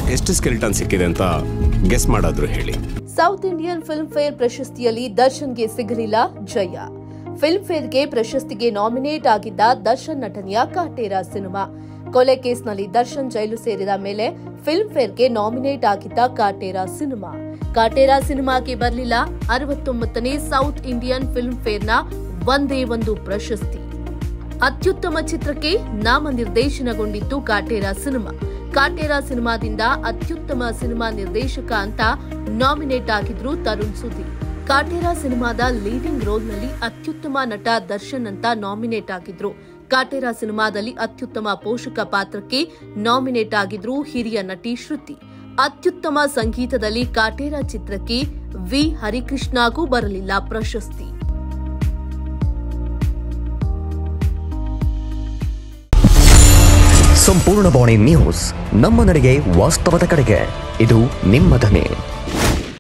ಎಷ್ಟು ಸ್ಕೆಲ್ಟನ್ ಸಿಕ್ಕಿದೆ ಅಂತ ಗೆಸ್ ಮಾಡಾದ್ರು ಹೇಳಿ ಸೌತ್ ಇಂಡಿಯನ್ ಫಿಲ್ಮ್ ಫೇರ್ ಪ್ರಶಸ್ತಿಯಲ್ಲಿ ದರ್ಶನ್ಗೆ ಸಿಗಲಿಲ್ಲ ಜಯ ಫಿಲ್ಮ್ ಫೇರ್ಗೆ ಪ್ರಶಸ್ತಿಗೆ ನಾಮಿನೇಟ್ ಆಗಿದ್ದ ದರ್ಶನ್ ನಟನೆಯ ಕಾಟೇರ ಸಿನಿಮಾ ಕೊಲೆ ಕೇಸ್ನಲ್ಲಿ ದರ್ಶನ್ ಜೈಲು ಸೇರಿದ ಮೇಲೆ ಫಿಲ್ಮ್ ಫೇರ್ಗೆ ನಾಮಿನೇಟ್ ಆಗಿದ್ದ ಕಾಟೇರ ಸಿನಿಮಾ ಕಾಟೇರ ಸಿನಿಮಾಗೆ ಬರಲಿಲ್ಲ ಅರವತ್ತೊಂಬತ್ತನೇ ಸೌತ್ ಇಂಡಿಯನ್ ಫಿಲ್ಮ್ ಫೇರ್ನ ಒಂದೇ ಒಂದು ಪ್ರಶಸ್ತಿ ಅತ್ಯುತ್ತಮ ಚಿತ್ರಕ್ಕೆ ನಾಮನಿರ್ದೇಶನಗೊಂಡಿತ್ತು ಕಾಟೇರ ಸಿನಿಮಾ ಕಾಟೇರ ಸಿನಿಮಾದಿಂದ ಅತ್ಯುತ್ತಮ ಸಿನಿಮಾ ನಿರ್ದೇಶಕ ಅಂತ ನಾಮಿನೇಟ್ ಆಗಿದ್ರು ತರುಣ್ ಸುಧೀರ್ ಕಾಟೇರ ಸಿನಿಮಾದ ಲೀಡಿಂಗ್ ರೋಲ್ನಲ್ಲಿ ಅತ್ಯುತ್ತಮ ನಟ ದರ್ಶನ್ ಅಂತ ನಾಮಿನೇಟ್ ಆಗಿದ್ರು ಕಾಟೇರ ಸಿನಿಮಾದಲ್ಲಿ ಅತ್ಯುತ್ತಮ ಪೋಷಕ ಪಾತ್ರಕ್ಕೆ ನಾಮಿನೇಟ್ ಆಗಿದ್ರು ಹಿರಿಯ ನಟಿ ಶ್ರುತಿ ಅತ್ಯುತ್ತಮ ಸಂಗೀತದಲ್ಲಿ ಕಾಟೇರ ಚಿತ್ರಕ್ಕೆ ವಿ ಹರಿಕೃಷ್ಣಗೂ ಬರಲಿಲ್ಲ ಪ್ರಶಸ್ತಿ ಸಂಪೂರ್ಣ ಬಾಣಿ ನ್ಯೂಸ್ ನಮ್ಮ ನಡೆಗೆ ವಾಸ್ತವದ ಕಡೆಗೆ ಇದು ನಿಮ್ಮ ಧ್ವನಿ